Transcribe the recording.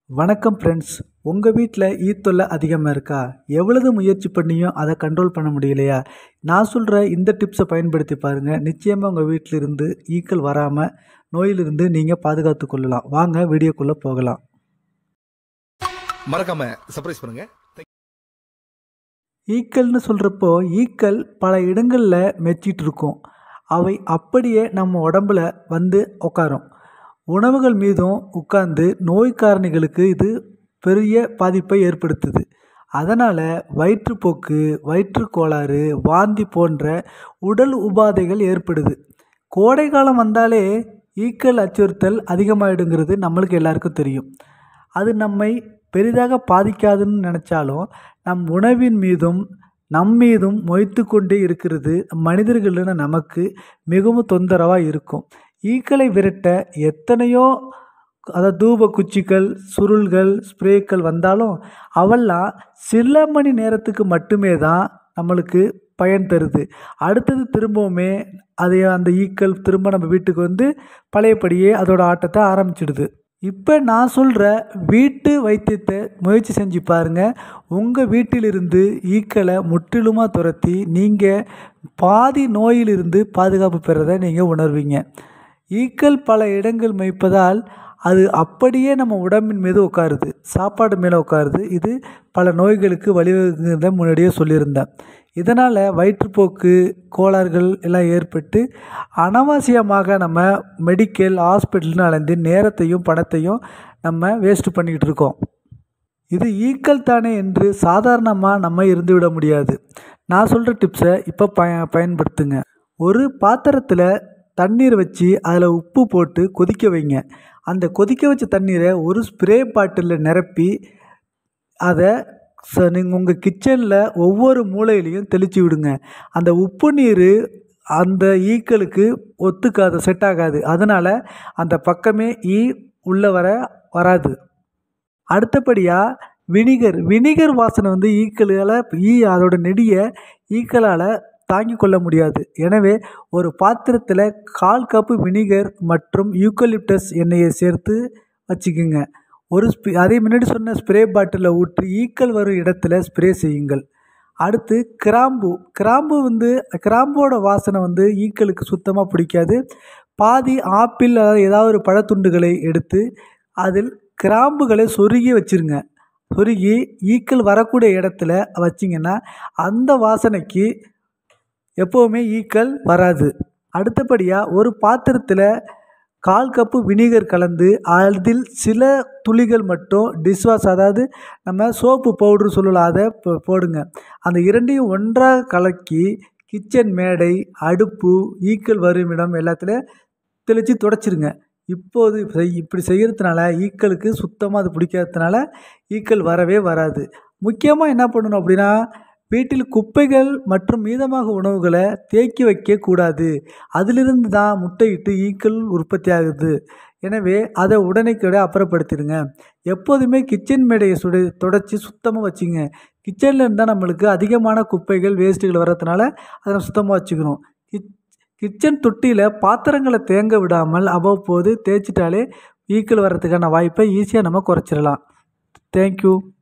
வணக்கம் ஃப்ரெண்ட்ஸ் உங்கள் வீட்டில் ஈ தொல்லை அதிகமாக இருக்கா எவ்வளவு முயற்சி பண்ணியும் அதை கண்ட்ரோல் பண்ண முடியலையா நான் சொல்கிற இந்த டிப்ஸை பயன்படுத்தி பாருங்கள் நிச்சயமாக உங்கள் வீட்டில் இருந்து ஈக்கள் வராமல் நோயிலிருந்து நீங்கள் பாதுகாத்து கொள்ளலாம் வாங்க வீடியோக்குள்ளே போகலாம் மறக்காம சர்ப்ரைஸ் பண்ணுங்க ஈக்கள்னு சொல்கிறப்போ ஈக்கள் பல இடங்களில் மெச்சிட்டு இருக்கும் அவை அப்படியே நம்ம உடம்புல வந்து உட்காரும் உணவுகள் மீதும் உட்கார்ந்து நோய் காரணிகளுக்கு இது பெரிய பாதிப்பை ஏற்படுத்துது அதனால் வயிற்றுப்போக்கு வயிற்றுக் கோளாறு வாந்தி போன்ற உடல் உபாதைகள் ஏற்படுது கோடை காலம் வந்தாலே ஈக்கள் அச்சுறுத்தல் அதிகமாகிடுங்கிறது நம்மளுக்கு எல்லாருக்கும் தெரியும் அது நம்மை பெரிதாக பாதிக்காதுன்னு நினச்சாலும் நம் உணவின் மீதும் நம் மீதும் மொய்த்து கொண்டே இருக்கிறது மனிதர்கள்னு நமக்கு மிகவும் தொந்தரவாக இருக்கும் ஈக்களை விரட்ட எத்தனையோ அதாவது தூப குச்சிகள் சுருள்கள் ஸ்ப்ரேக்கள் வந்தாலும் அவெல்லாம் சில மணி நேரத்துக்கு மட்டுமே தான் நம்மளுக்கு பயன் தருது அடுத்தது திரும்பவுமே அதை அந்த ஈக்கள் திரும்ப நம்ம வீட்டுக்கு வந்து பழையபடியே அதோட ஆட்டத்தை ஆரம்பிச்சிடுது இப்போ நான் சொல்கிற வீட்டு வைத்தியத்தை முயற்சி செஞ்சு பாருங்கள் உங்கள் வீட்டிலிருந்து ஈக்களை முற்றிலுமாக துரத்தி நீங்கள் பாதி நோயிலிருந்து பாதுகாப்பு பெறதை நீங்கள் உணர்வீங்க ஈக்கள் பல இடங்கள் மேய்ப்பதால் அது அப்படியே நம்ம உடம்பின் மீது உட்காருது சாப்பாடு மேலே உட்காருது இது பல நோய்களுக்கு வழிவகுக்கிறத முன்னாடியே சொல்லியிருந்தேன் இதனால் வயிற்றுப்போக்கு கோளாறுகள் எல்லாம் ஏற்பட்டு அனாவசியமாக நம்ம மெடிக்கல் ஹாஸ்பிட்டல்னு அலைந்து நேரத்தையும் பணத்தையும் நம்ம வேஸ்ட் பண்ணிக்கிட்டு இருக்கோம் இது ஈக்கள் தானே என்று சாதாரணமாக நம்ம இருந்து விட முடியாது நான் சொல்கிற டிப்ஸை இப்போ பய பயன்படுத்துங்க ஒரு பாத்திரத்தில் தண்ணீர் வச்சு அதில் உப்பு போட்டு கொதிக்க வைங்க அந்த கொதிக்க வச்ச தண்ணீரை ஒரு ஸ்ப்ரே பாட்டிலில் நிரப்பி அதை ச நீங்கள் உங்கள் கிச்சனில் ஒவ்வொரு மூலையிலையும் தெளித்து விடுங்க அந்த உப்பு நீர் அந்த ஈக்களுக்கு ஒத்துக்காது செட் ஆகாது அதனால் அந்த பக்கமே ஈ உள்ளே வர வராது அடுத்தபடியாக வினிகர் வினிகர் வாசனை வந்து ஈக்களால் ஈ அதோட நெடியை ஈக்களால் தாங்கி கொள்ள முடியாது எனவே ஒரு பாத்திரத்தில் கால் கப்பு வினிகர் மற்றும் யூக்கலிப்டஸ் எண்ணெயை சேர்த்து வச்சுக்கோங்க ஒரு ஸ்பி அதே முன்னாடி சொன்ன ஸ்ப்ரே பாட்டிலில் ஊற்றி ஈக்கள் வரும் இடத்துல ஸ்ப்ரே செய்யுங்கள் அடுத்து கிராம்பு கிராம்பு வந்து கிராம்போட வாசனை வந்து ஈக்களுக்கு சுத்தமாக பிடிக்காது பாதி ஆப்பிள் அதாவது ஏதாவது ஒரு பழத்துண்டுகளை எடுத்து அதில் கிராம்புகளை சொருகி வச்சுருங்க சொருகி ஈக்கள் வரக்கூடிய இடத்துல வச்சிங்கன்னா அந்த வாசனைக்கு எப்போவுமே ஈக்கள் வராது அடுத்தபடியாக ஒரு பாத்திரத்தில் கால் கப்பு வினிகர் கலந்து அதில் சில துளிகள் மட்டும் டிஷ்வாஷ் அதாவது நம்ம சோப்பு பவுட்ரு சொல்லலாம் அதை போ- போடுங்க அந்த இரண்டையும் ஒன்றாக கலக்கி கிச்சன் மேடை அடுப்பு ஈக்கள் வரும் இடம் எல்லாத்துலேயும் தெளித்து துடைச்சிருங்க இப்போது செய்- இப்படி செய்கிறதுனால ஈக்களுக்கு சுத்தமாக அது பிடிக்காததுனால ஈக்கள் வரவே வராது முக்கியமாக என்ன பண்ணணும் அப்படின்னா வீட்டில் குப்பைகள் மற்றும் மீதமாக உணவுகளை தேக்கி வைக்கக்கூடாது அதிலிருந்து தான் முட்டையிட்டு ஈக்கள் உற்பத்தி ஆகுது எனவே அதை உடனேக்குட அப்புறப்படுத்திடுங்க எப்போதுமே கிச்சன் மேடையை சுட தொடச்சி சுத்தமாக வச்சுங்க கிச்சனில் இருந்தால் நம்மளுக்கு அதிகமான குப்பைகள் வேஸ்ட்டுகள் வர்றதுனால அதை நம்ம சுத்தமாக வச்சுக்கணும் கிச் கிச்சன் தொட்டியில் பாத்திரங்களை தேங்க விடாமல் அவ்வப்போது தேய்ச்சிட்டாலே ஈக்கள் வர்றதுக்கான வாய்ப்பை ஈஸியாக நம்ம குறைச்சிடலாம் தேங்க்யூ